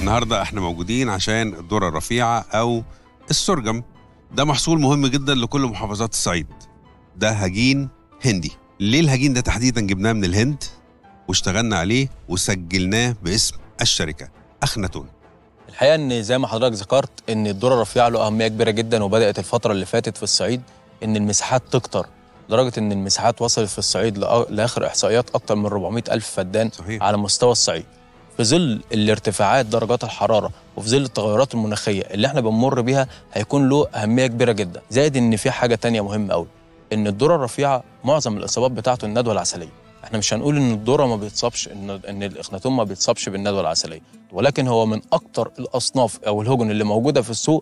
النهارده احنا موجودين عشان الذره الرفيعه او السرجم ده محصول مهم جدا لكل محافظات الصعيد ده هجين هندي ليه الهجين ده تحديدا جبناه من الهند واشتغلنا عليه وسجلناه باسم الشركه اخنتون الحقيقه ان زي ما حضرتك ذكرت ان الذره الرفيعه له اهميه كبيره جدا وبدات الفتره اللي فاتت في الصعيد ان المساحات تكتر لدرجه ان المساحات وصلت في الصعيد لأ- لاخر احصائيات اكتر من 400 الف فدان صحيح على مستوى الصعيد في ظل الارتفاعات درجات الحراره وفي ظل التغيرات المناخيه اللي احنا بنمر بيها هيكون له اهميه كبيره جدا زائد ان في حاجه تانية مهمه قوي ان الذره الرفيعه معظم الاصابات بتاعته الندوه العسليه احنا مش هنقول ان الذره ما بيتصابش ان ان الاخناتون ما بيتصابش بالندوه العسليه ولكن هو من اكتر الاصناف او الهجن اللي موجوده في السوق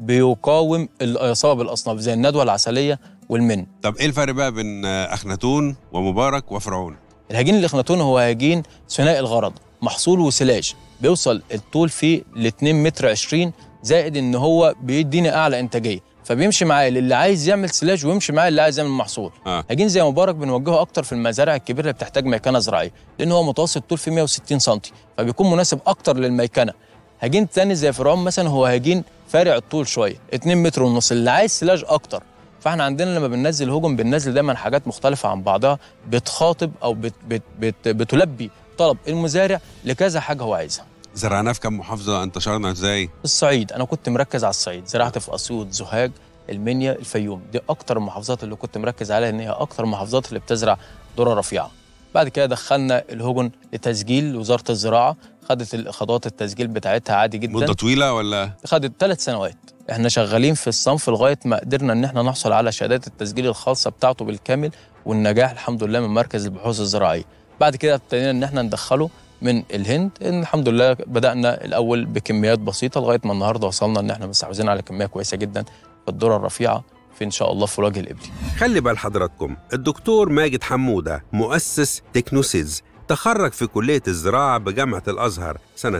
بيقاوم الاصابه بالاصناف زي الندوه العسليه والمن طب ايه الفرق بقى بين آه، اخنتون ومبارك وفرعون الهجين الاخناتون هو هجين ثنائي الغرض محصول وسلاج بيوصل الطول فيه ل 2 متر 20 زائد ان هو بيديني اعلى انتاجيه فبيمشي معايا للي عايز يعمل سلاج ويمشي معايا اللي عايز يعمل محصول اه هجين زي مبارك بنوجهه اكتر في المزارع الكبيره اللي بتحتاج ميكنه زراعيه لان هو متوسط طول في 160 سم فبيكون مناسب اكتر للميكنه هجين تاني زي فرعون مثلا هو هجين فارع الطول شويه 2 متر ونص اللي عايز سلاج اكتر فاحنا عندنا لما بننزل هجم بننزل دايما حاجات مختلفه عن بعضها بتخاطب او بت بت بت بتلبي طلب المزارع لكذا حاجه هو عايزها زرعناه في كام محافظه انتشرنا ازاي الصعيد انا كنت مركز على الصعيد زرعت في اسيوط زهاج المنيا الفيوم دي اكتر المحافظات اللي كنت مركز عليها ان هي اكتر المحافظات اللي بتزرع ذره رفيعه بعد كده دخلنا الهجن لتسجيل وزاره الزراعه خدت خطوات التسجيل بتاعتها عادي جدا مده طويله ولا خدت ثلاث سنوات احنا شغالين في الصنف لغايه ما قدرنا ان احنا نحصل على شهادات التسجيل الخاصه بتاعته بالكامل والنجاح الحمد لله من مركز البحوث الزراعيه بعد كده ابتدينا ان احنا ندخله من الهند إن الحمد لله بدانا الاول بكميات بسيطه لغايه ما النهارده وصلنا ان احنا مستحوذين على كميه كويسه جدا في الذره الرفيعه في ان شاء الله في الوجه الابلي خلي بال حضراتكم الدكتور ماجد حمودة مؤسس تكنوسيز تخرج في كلية الزراعة بجامعة الأزهر سنة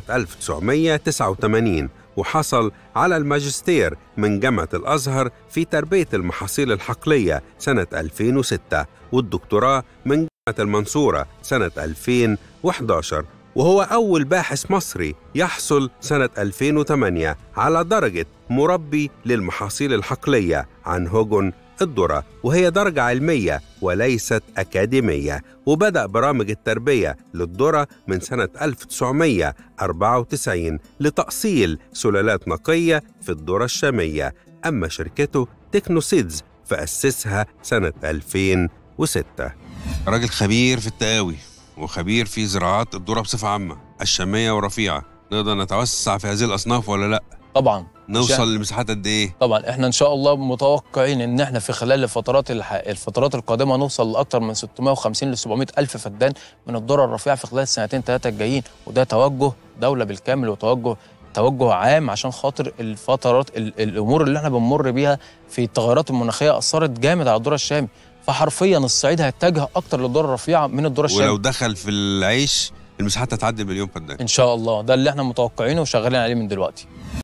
1989 وحصل على الماجستير من جامعة الأزهر في تربية المحاصيل الحقلية سنة 2006 والدكتوراه من جامعة المنصورة سنة 2011 وهو أول باحث مصري يحصل سنة 2008 على درجة مربي للمحاصيل الحقلية عن هوجن الذرة وهي درجة علمية وليست أكاديمية وبدأ برامج التربية للذرة من سنة 1994 لتأصيل سلالات نقية في الذرة الشامية أما شركته تكنوسيدز فأسسها سنة 2006 راجل خبير في التقاوي وخبير في زراعات الذره بصفه عامه الشاميه ورفيعه نقدر نتوسع في هذه الاصناف ولا لا طبعا نوصل لمساحات قد ايه طبعا احنا ان شاء الله متوقعين ان احنا في خلال الفترات الح... الفترات القادمه نوصل لاكثر من 650 ل 700 الف فدان من الذره الرفيعه في خلال السنتين ثلاثه الجايين وده توجه دوله بالكامل وتوجه توجه عام عشان خاطر الفترات ال... الامور اللي احنا بنمر بيها في التغيرات المناخيه اثرت جامد على الذره الشامي فحرفيا الصعيد هيتجه اكتر للذره الرفيعه من الذره الشامي ولو دخل في العيش المساحات هتعدي مليون فدان ان شاء الله ده اللي احنا متوقعينه وشغالين عليه من دلوقتي